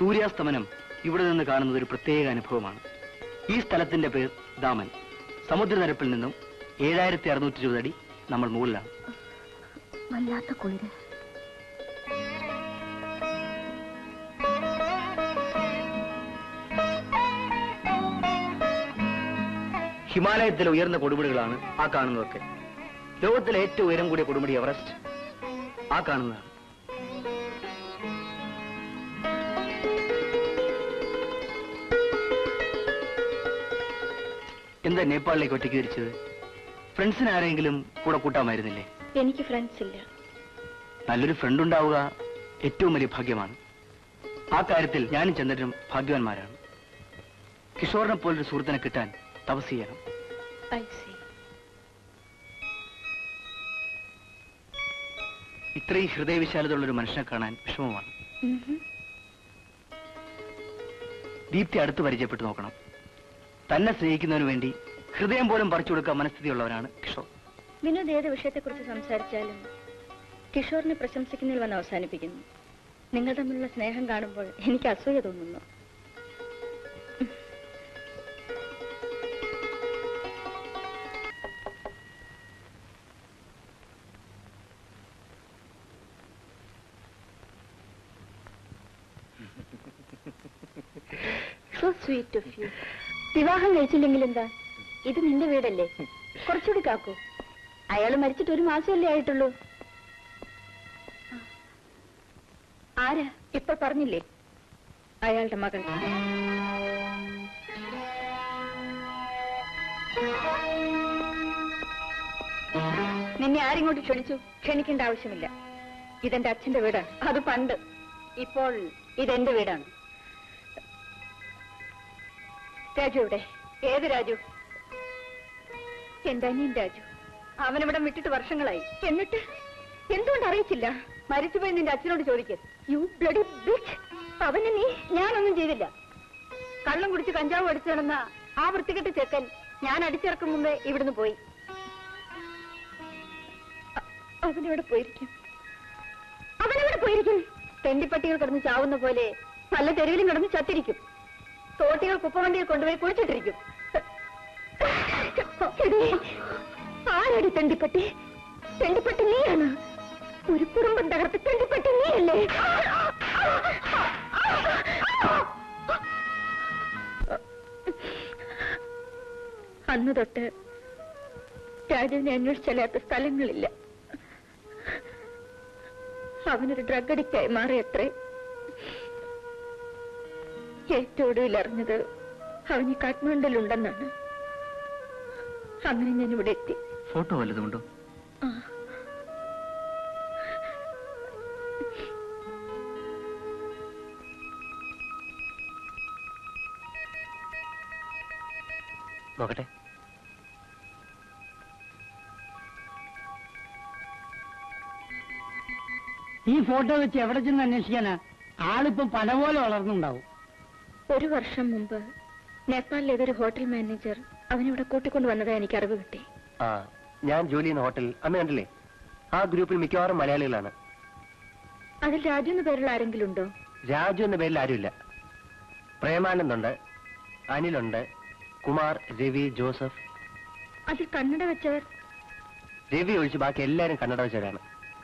സൂര്യാസ്തമനം ഇവിടെ നിന്ന് കാണുന്നത് ഒരു പ്രത്യേക അനുഭവമാണ് ഈ സ്ഥലത്തിന്റെ പേർ ദാമൻ സമുദ്രനിരപ്പിൽ നിന്നും ഏഴായിരത്തി അറുന്നൂറ്റി ഇരുപത് അടി നമ്മൾ മുകളിലാണ് വല്ലാത്ത കുളിര് ഹിമാലയത്തിലെ ഉയർന്ന കൊടുമുടികളാണ് ആ കാണുന്നതൊക്കെ ലോകത്തിലെ ഏറ്റവും ഉയരം കൂടിയ കൊടുമുടി എവറസ്റ്റ് ആ കാണുന്നതാണ് എന്താ നേപ്പാളിലേക്ക് ഒറ്റയ്ക്ക് തിരിച്ചത് ഫ്രണ്ട്സിന് ആരെങ്കിലും കൂടെ കൂട്ടാമായിരുന്നില്ലേ എനിക്ക് ഫ്രണ്ട്സ് ഇല്ല നല്ലൊരു ഫ്രണ്ട് ഉണ്ടാവുക ഏറ്റവും വലിയ ഭാഗ്യമാണ് ആ കാര്യത്തിൽ ഞാനും ചന്ദ്രനും ഭാഗ്യവാന്മാരാണ് കിഷോറിനെ പോലൊരു സുഹൃത്തിനെ കിട്ടാൻ തപസ് ചെയ്യണം ഐ സി ഇത്രയും ഹൃദയവിശാലതയുള്ള ഒരു മനുഷ്യനെ കാണാൻ വിഷമമാണ് ദീപ്തി അടുത്ത് പരിചയപ്പെട്ടു നോക്കണം തന്നെ സ്നേഹിക്കുന്നതിന് വേണ്ടി ഹൃദയം പോലും പറിച്ചു കൊടുക്കാൻ മനസ്ഥിതിയുള്ളവരാണ് കിഷോർ വിനോദ് ഏത് വിഷയത്തെക്കുറിച്ച് സംസാരിച്ചാലും കിഷോറിനെ പ്രശംസിക്കുന്നതിൽ വന്ന് അവസാനിപ്പിക്കുന്നു നിങ്ങൾ തമ്മിലുള്ള സ്നേഹം കാണുമ്പോൾ എനിക്ക് അസൂയ തോന്നുന്നു സോ സ്വീറ്റ് ഓഫ് യു വിവാഹം കഴിച്ചില്ലെങ്കിൽ എന്താ ഇത് നിന്റെ വീടല്ലേ കുറച്ചുകൂടി കാക്കൂ അയാൾ മരിച്ചിട്ട് ഒരു മാസമല്ലേ ആയിട്ടുള്ളൂ ആ. ആരാ ഇപ്പൊ പറഞ്ഞില്ലേ അയാളുടെ മകൾ നിന്നെ ആരിങ്ങോട്ട് ക്ഷണിച്ചു ക്ഷണിക്കേണ്ട ആവശ്യമില്ല ഇതെന്റെ അച്ഛന്റെ വീടാണ് അത് പണ്ട് ഇപ്പോൾ ഇതെന്റെ വീടാണ് രാജു ഇവിടെ ഏത് രാജു എന്റെ അനിയൻ രാജു അവനിവിടെ വിട്ടിട്ട് വർഷങ്ങളായി എന്നിട്ട് എന്തുകൊണ്ട് അറിയിച്ചില്ല മരിച്ചുപോയി നിന്റെ അച്ഛനോട് ചോദിക്ക യു ബ്ലഡി ബിച്ച് അവന് നീ ഞാനൊന്നും ചെയ്തില്ല കള്ളം കുടിച്ച് കഞ്ചാവ് അടിച്ചു നടന്ന ആ വൃത്തികെട്ട ചെക്കൻ ഞാൻ അടിച്ചിറക്കും മുമ്പേ ഇവിടുന്ന് പോയി അ- അവനിവിടെ പോയിരിക്കും അവനെവിടെ പോയിരിക്കും തെണ്ടിപ്പട്ടികൾ കിടന്ന് ചാവുന്ന പോലെ നല്ല തെരുവിലും കിടന്ന് ചത്തിരിക്കും തോട്ടികൾ കുപ്പവണ്ടിയിൽ കൊണ്ടുപോയി കുളിച്ചിട്ടിരിക്കും എടീ, ആരടി തെണ്ടിപ്പട്ടി തെണ്ടിപ്പട്ടി നീയാണ് ഒരു കുടുംബം തകർത്ത് തെണ്ടിപ്പട്ടി നീയല്ലേ അന്ന് തൊട്ട് രാജുവിനെ അന്വേഷിച്ചല്ലാത്ത സ്ഥലങ്ങളില്ല അവനൊരു ഡ്രഗ് അഡിക്റ്റായി മാറിയത്രേ ഏറ്റവും ഒടുവിൽ അറിഞ്ഞത് അവൻ ഈ കാഠ്മണ്ഡലുണ്ടെന്നാണ് അങ്ങനെ ഞാൻ ഇവിടെ എത്തി ഫോട്ടോ വല്ലതുമുണ്ടോ ആ. നോക്കട്ടെ ഈ ഫോട്ടോ വെച്ച് എവിടെ ചെന്ന് അന്വേഷിക്കാനാ ആളിപ്പം പല പോലെ വളർന്നുണ്ടാവും ഒരു വർഷം മുമ്പ് നേപ്പാളിലെ ഏതൊരു ഹോട്ടൽ മാനേജർ അവനിവിടെ കൂട്ടിക്കൊണ്ട് വന്നതായി എനിക്ക് അറിവ് കിട്ടി ആ ഞാൻ ജോലി ചെയ്യുന്ന ഹോട്ടൽ അന്ന് കണ്ടില്ലേ ആ ഗ്രൂപ്പിൽ മിക്കവാറും മലയാളികളാണ് അതിൽ രാജു എന്ന പേരുള്ള ആരെങ്കിലും ഉണ്ടോ രാജു എന്ന പേരിൽ ആരുമില്ല പ്രേമാനന്ദുണ്ട് അനിലുണ്ട് കുമാർ രവി ജോസഫ് അതിൽ കണ്ണട വെച്ചവർ രവി ഒഴിച്ച് ബാക്കി എല്ലാവരും കന്നഡ വെച്ചവരാണ്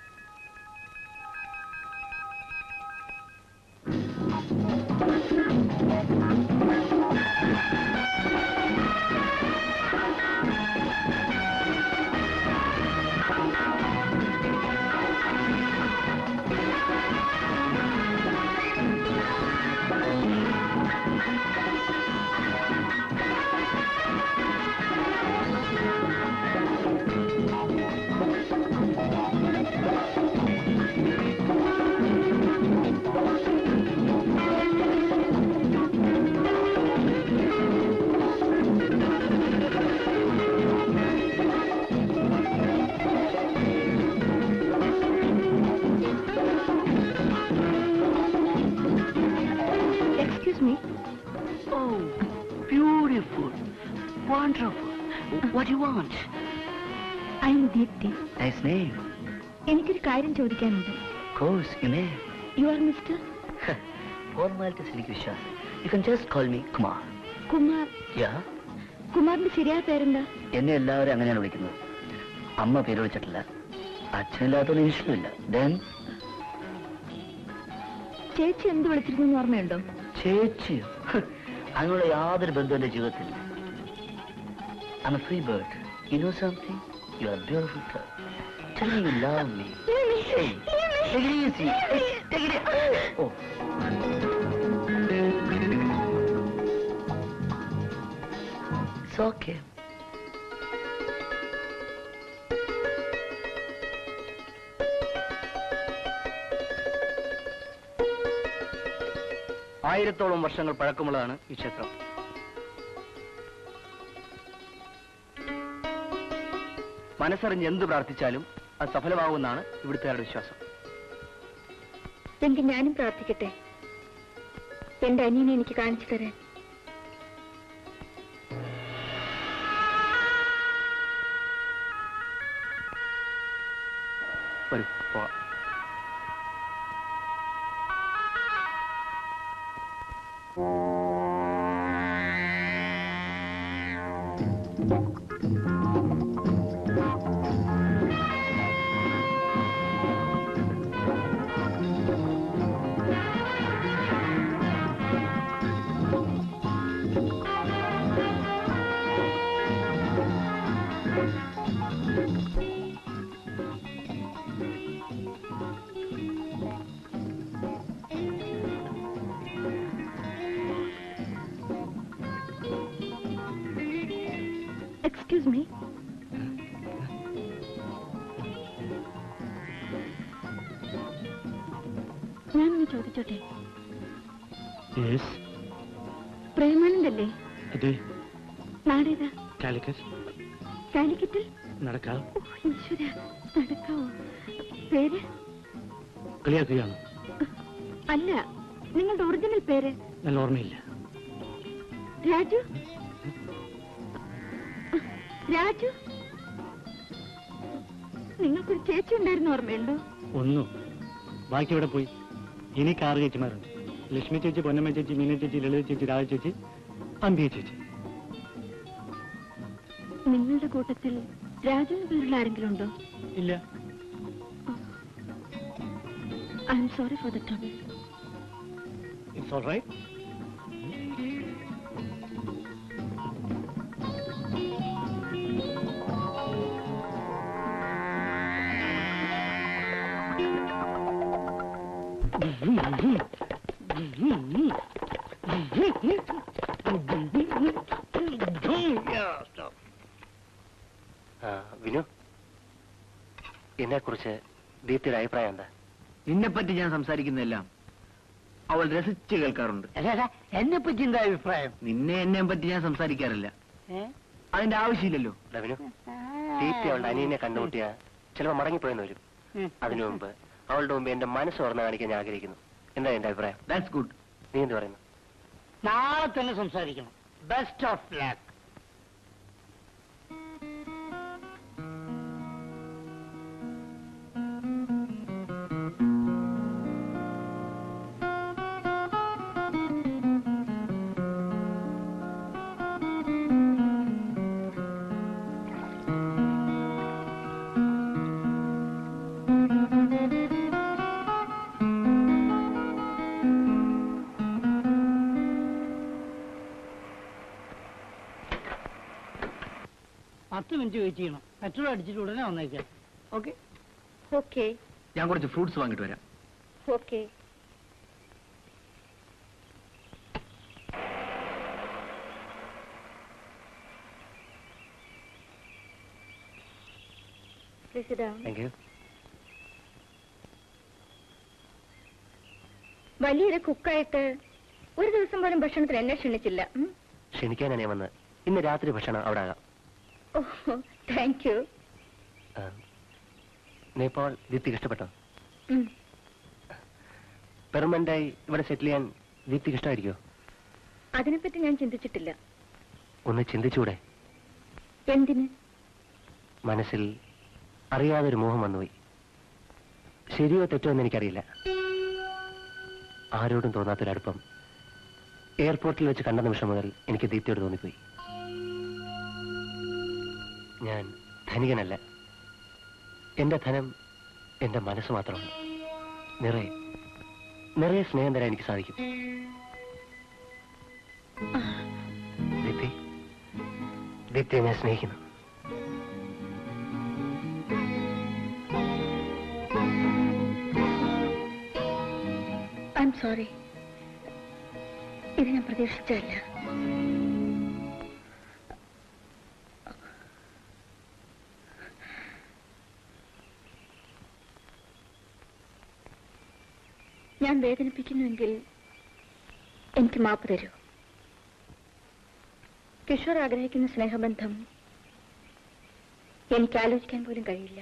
excuse me Oh, beautiful, wonderful. What do you want? I'm Deepthi Nice name. എനിക്കൊരു കാര്യം ചോദിക്കാനുണ്ട് Of course, you may. You are mister formalities എനിക്ക് വിശ്വാസം you can just call me Kumar Kumar yeah കുമാറിന്റെ ശരിയായ പേരെന്താ എന്നെ എല്ലാവരും അങ്ങനെയാണ് വിളിക്കുന്നത് അമ്മ പേര് വിളിച്ചിട്ടില്ല അച്ഛനില്ലാത്തൊരു ഇഷ്ടമില്ല ദെൻ ചേച്ചി എന്ത് വിളിച്ചിരുന്നു ഓർമ്മയുണ്ടോ ചേച്ചി അതിനുള്ള യാതൊരു ബന്ധവും എന്റെ ജീവിതത്തിൽ I'm a free bird. You know something? You are beautiful girl. Tell me you love me. Hey, take it easy. Hey, take it easy. Oh. It's okay. ആയിരത്തോളം വർഷങ്ങൾ പഴക്കമുള്ളതാണ് ഈ ക്ഷേത്രം മനസ്സറിഞ്ഞ് എന്ത് പ്രാർത്ഥിച്ചാലും അത് സഫലമാകുമെന്നാണ് ഇവിടുത്തെ വിശ്വാസം എങ്കിൽ ഞാനും പ്രാർത്ഥിക്കട്ടെ എന്റെ അനിയനെ എനിക്ക് കാണിച്ചു തരാൻ വരൂ പോവാം എക്സ്ക്യൂസ് മീ ഞാനൊന്ന് ചോദിച്ചോട്ടെ പ്രേമാനന്ദല്ലേ അതെ നാടേതാ കാലിക്കറ്റ് കാലിക്കറ്റിൽ നടക്കാം ഓ, ഈശ്വര നടക്കാവോ പേര് കളിയാക്കുകയാണ് അല്ല നിങ്ങളുടെ ഒറിജിനൽ പേര് നല്ല ഓർമ്മയില്ല രാജു രാജു നിങ്ങൾക്കൊരു ചേച്ചി ഉണ്ടായിരുന്ന ഓർമ്മയുണ്ടോ ഒന്നു ബാക്കി എവിടെ പോയി ഇനി കാറ് ചേച്ചിമാരുണ്ട് ലക്ഷ്മി ചേച്ചി പൊന്നമ്മ ചേച്ചി മീന ചേച്ചി ലളിത ചേച്ചി രാജ ചേച്ചി അമ്പിയ ചേച്ചി നിങ്ങളുടെ കൂട്ടത്തിൽ രാജു എന്ന പേരുള്ള ആരെങ്കിലും ഉണ്ടോ ഇല്ല I'm sorry for the trouble it's all right ആ, വിനു എന്നെ കുറിച്ച് ദീപ്തിയുടെ അഭിപ്രായം എന്താ നിന്നെപ്പറ്റി ഞാൻ സംസാരിക്കുന്നതെല്ലാം അവൾ രസിച്ച് കേൾക്കാറുണ്ട് എന്നെ പറ്റി എന്താ അഭിപ്രായം നിന്നെ എന്നെ പറ്റി ഞാൻ സംസാരിക്കാറില്ല അതിന്റെ ആവശ്യമില്ലല്ലോ എടാ വിനു ദീപ്തി അവളുടെ അനിയനെ കണ്ടുമുട്ടിയ ചിലപ്പോൾ മടങ്ങിപ്പോയെന്ന് വരും അതിനു മുമ്പ് അവളുടെ മുമ്പ് എന്റെ മനസ്സ് തുറന്ന് കാണിക്കാൻ ഞാൻ ആഗ്രഹിക്കുന്നു എന്താ എന്റെ അഭിപ്രായം ദാറ്റ്സ് ഗുഡ് നീ എന്ത് പറയുന്നു നാളെ തന്നെ സംസാരിക്കണം ബെസ്റ്റ് ഓഫ് ലാക്ക് പത്ത് മിനിറ്റ് വെയിറ്റ് ചെയ്യണം പെട്രോൾ അടിച്ചിട്ട് ഉടനെ വന്നേക്കാം ഓക്കെ ഓക്കെ ഞാൻ കുറച്ച് ഫ്രൂട്ട്സ് വാങ്ങിട്ട് വരാം ഓക്കെ താങ്ക് യു വലിയൊരു കുക്കായിട്ട് ഒരു ദിവസം പോലും ഭക്ഷണത്തിന് എന്നെ ക്ഷണിച്ചില്ല ഉം? ക്ഷണിക്കാനാണ് ഞാൻ വന്നത് ഇന്ന് രാത്രി ഭക്ഷണം അവിടെ ആകാം ഓ താങ്ക് യു ആ, നേപ്പാൾ ദീപ്തിക്ക് ഇഷ്ടപ്പെട്ടോ പെർമനന്റായി ഇവിടെ സെറ്റിൽ ചെയ്യാൻ ദീപ്തിക്ക് ഇഷ്ടമായിരിക്കോ അതിനെപ്പറ്റി ഞാൻ ചിന്തിച്ചിട്ടില്ല ഒന്ന് ചിന്തിച്ചൂടെ എന്തിന് മനസ്സിൽ അറിയാതൊരു മോഹം വന്നുപോയി ശരിയോ തെറ്റോ എന്ന് എനിക്കറിയില്ല ആരോടും തോന്നാത്തൊരടുപ്പം എയർപോർട്ടിൽ വെച്ച് കണ്ട നിമിഷം മുതൽ എനിക്ക് ദീപ്തിയോട് തോന്നിപ്പോയി ഞാൻ ധനികനല്ല എന്റെ ധനം എന്റെ മനസ്സ് മാത്രമാണ് നിറയെ നിറയെ സ്നേഹം തരാൻ എനിക്ക് സാധിക്കും ദീപ്തി ദീപ്തിയെ ഞാൻ സ്നേഹിക്കുന്നു ഐ എം സോറി ഇത് ഞാൻ പ്രതീക്ഷിച്ചല്ല ഞാൻ വേദനിപ്പിക്കുന്നുവെങ്കിൽ എനിക്ക് മാപ്പ് തരൂ കിഷോർ ആഗ്രഹിക്കുന്ന സ്നേഹബന്ധം എനിക്ക് ആലോചിക്കാൻ പോലും കഴിയില്ല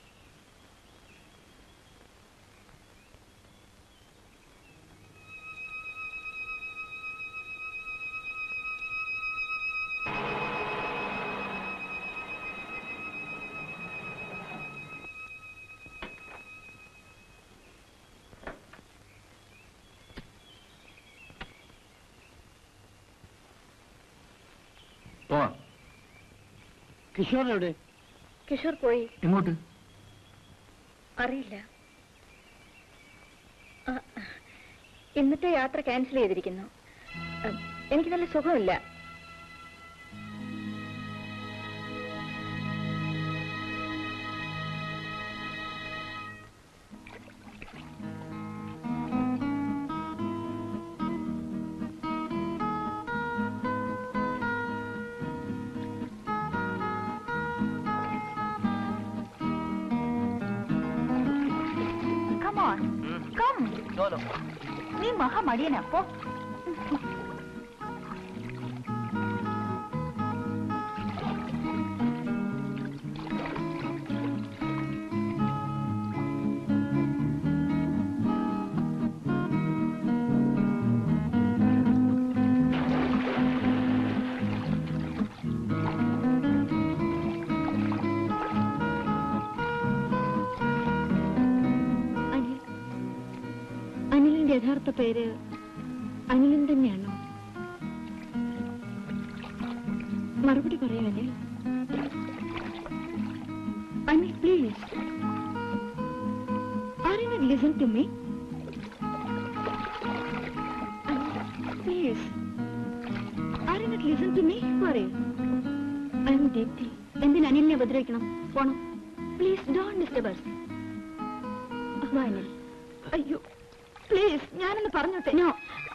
പോവാം കിഷോർ എവിടെ കിഷോർ പോയി എങ്ങോട്ട് അറിയില്ല ആ, ഇന്നത്തെ യാത്ര ക്യാൻസൽ ചെയ്തിരിക്കുന്നു ആ, എനിക്ക് നല്ല സുഖമില്ല നീ മഹാമടിയനാ പോ അനിൽ അനിലിന്റെ യഥാർത്ഥ പേര് അനിലൻ തന്നെയാണോ മറുപടി പറയാം Anil Anil please are you not listen to me please are you not listen to me പറയൂ ഐ എം ദീപ്തി എന്തിന് അനിലിനെ ഉപദ്രവിക്കണം പോണം പ്ലീസ് ഡോണ്ട് ഡിസ്റ്റർബ് അനിൽ അയ്യോ പ്ലീസ് ഞാനൊന്ന് പറഞ്ഞോട്ടെ നോ